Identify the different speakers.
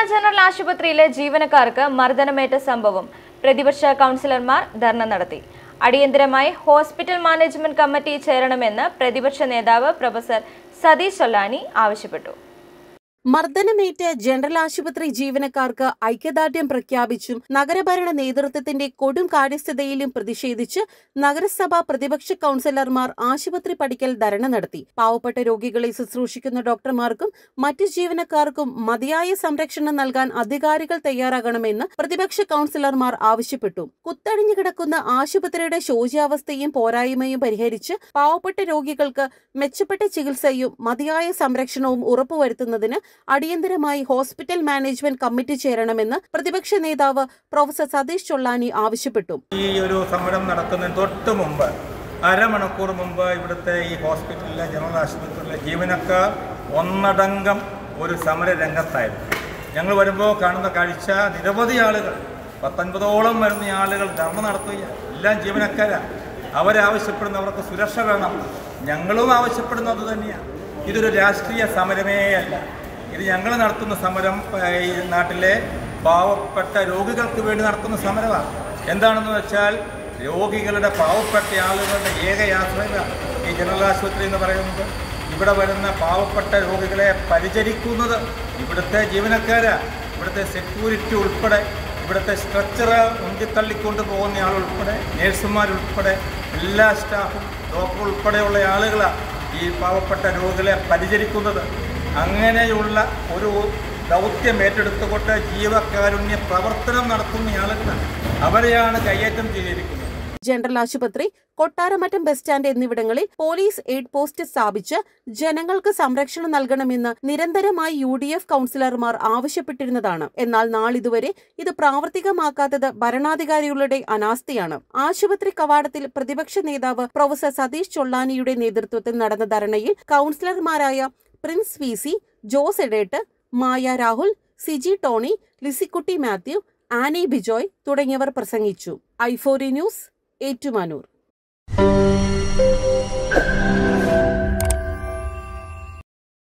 Speaker 1: general ആശുപത്രിയിലെ ജീവനക്കാർക്ക് മർദ്ദനമേറ്റ സംഭവം പ്രതിപക്ഷ കൗൺസിലർമാർ ധർണ നടത്തി അടിയന്തരമായി ഹോസ്പിറ്റൽ മാനേജ്മെന്റ് കമ്മിറ്റി ചേരണമെന്ന് പ്രതിപക്ഷ നേതാവ് പ്രൊഫസർ സതീഷ് സൊല്ലാനി ആവശ്യപ്പെട്ടു
Speaker 2: മർദ്ദനമേറ്റ് ജനറൽ ആശുപത്രി ജീവനക്കാർക്ക് ഐക്യദാർഢ്യം പ്രഖ്യാപിച്ചും നഗരഭരണ നേതൃത്വത്തിന്റെ കൊടും കാര്യസ്ഥതയിലും പ്രതിഷേധിച്ച് നഗരസഭാ പ്രതിപക്ഷ കൌൺസിലർമാർ ആശുപത്രി പടിക്കൽ ധരണ നടത്തി പാവപ്പെട്ട രോഗികളെ ശുശ്രൂഷിക്കുന്ന ഡോക്ടർമാർക്കും മറ്റു ജീവനക്കാർക്കും മതിയായ സംരക്ഷണം നൽകാൻ അധികാരികൾ തയ്യാറാകണമെന്ന് പ്രതിപക്ഷ കൌൺസിലർമാർ ആവശ്യപ്പെട്ടു കുത്തഴിഞ്ഞു കിടക്കുന്ന ആശുപത്രിയുടെ ശോച്യാവസ്ഥയും പോരായ്മയും പരിഹരിച്ച് പാവപ്പെട്ട രോഗികൾക്ക് മെച്ചപ്പെട്ട ചികിത്സയും മതിയായ സംരക്ഷണവും ഉറപ്പുവരുത്തുന്നതിന് അടിയന്തരമായി ഹോസ്പിറ്റൽ മാനേജ്മെന്റ് കമ്മിറ്റി ചേരണമെന്ന് പ്രതിപക്ഷ നേതാവ് പ്രൊഫസർ സതീഷ് ചൊള്ളാനി ആവശ്യപ്പെട്ടു
Speaker 3: ഈ ഒരു സമരം നടക്കുന്നതിന് തൊട്ട് മുമ്പ് അരമണിക്കൂർ മുമ്പ് ഇവിടുത്തെ ഈ ഹോസ്പിറ്റലിലെ ജനറൽ ആശുപത്രിയിലെ ജീവനക്കാർ ഒന്നടങ്കം ഒരു സമര രംഗത്തായിരുന്നു ഞങ്ങൾ വരുമ്പോൾ കാണുന്ന കാഴ്ച നിരവധി ആളുകൾ പത്തൊൻപതോളം വരുന്ന ആളുകൾ ധർമ്മ നടത്തുകയാണ് എല്ലാം ജീവനക്കാരാണ് അവരാവശ്യപ്പെടുന്നവർക്ക് സുരക്ഷ വേണം ഞങ്ങളും ആവശ്യപ്പെടുന്നത് അത് തന്നെയാണ് ഇതൊരു രാഷ്ട്രീയ സമരമേ അല്ല ഇത് ഞങ്ങൾ നടത്തുന്ന സമരം ഏഹ്, ഈ നാട്ടിലെ പാവപ്പെട്ട രോഗികൾക്ക് വേണ്ടി നടത്തുന്ന സമരമാണ് എന്താണെന്ന് വെച്ചാൽ രോഗികളുടെ പാവപ്പെട്ട ആളുകളുടെ ഏക യാത്രയാണ് ഈ ജനറൽ ആശുപത്രി എന്ന് പറയുന്നത് ഇവിടെ വരുന്ന പാവപ്പെട്ട രോഗികളെ പരിചരിക്കുന്നത് ഇവിടുത്തെ ജീവനക്കാരാ ഇവിടുത്തെ സെക്യൂരിറ്റി ഉൾപ്പെടെ ഇവിടുത്തെ സ്ട്രക്ചർ ഉന്തിത്തള്ളിക്കൊണ്ട് പോകുന്ന ആളുൾപ്പെടെ നേഴ്സുമാരുൾപ്പെടെ എല്ലാ സ്റ്റാഫും ഡോക്ടർ ഉൾപ്പെടെയുള്ള ആളുകളാണ് ഈ പാവപ്പെട്ട രോഗികളെ പരിചരിക്കുന്നത് അങ്ങനെയുള്ള ഒരു ദൗത്യം ഏറ്റെടുത്തുകൊണ്ട് ജീവകാരുണ്യ പ്രവർത്തനം നടത്തുന്ന ആളുകളാണ് അവരെയാണ് കയ്യേറ്റം ചെയ്തിരിക്കുന്നത്
Speaker 2: ജനറൽ ആശുപത്രി കൊട്ടാരമറ്റം ബസ് സ്റ്റാൻഡ് എന്നിവിടങ്ങളിൽ പോലീസ് എയ്ഡ് പോസ്റ്റ് സ്ഥാപിച്ച് ജനങ്ങൾക്ക് സംരക്ഷണം നൽകണമെന്ന് നിരന്തരമായി യു ഡി എഫ് കൌൺസിലർമാർ ആവശ്യപ്പെട്ടിരുന്നതാണ് എന്നാൽ നാളിതുവരെ ഇത് പ്രാവർത്തികമാക്കാത്തത് ഭരണാധികാരികളുടെ അനാസ്ഥയാണ് ആശുപത്രി കവാടത്തിൽ പ്രതിപക്ഷ നേതാവ് പ്രൊഫസർ സതീഷ് ചൊള്ളാനിയുടെ നേതൃത്വത്തിൽ നടന്ന ധരണയിൽ കൌൺസിലർമാരായ പ്രിൻസ് വി സി ജോസ് എഡേട്ട് മായ രാഹുൽ സിജി ടോണി ലിസിക്കുട്ടി മാത്യു ആനി ബിജോയ് തുടങ്ങിയവർ പ്രസംഗിച്ചു ഐഫോറി ന്യൂസ് ഏറ്റുമാനൂർ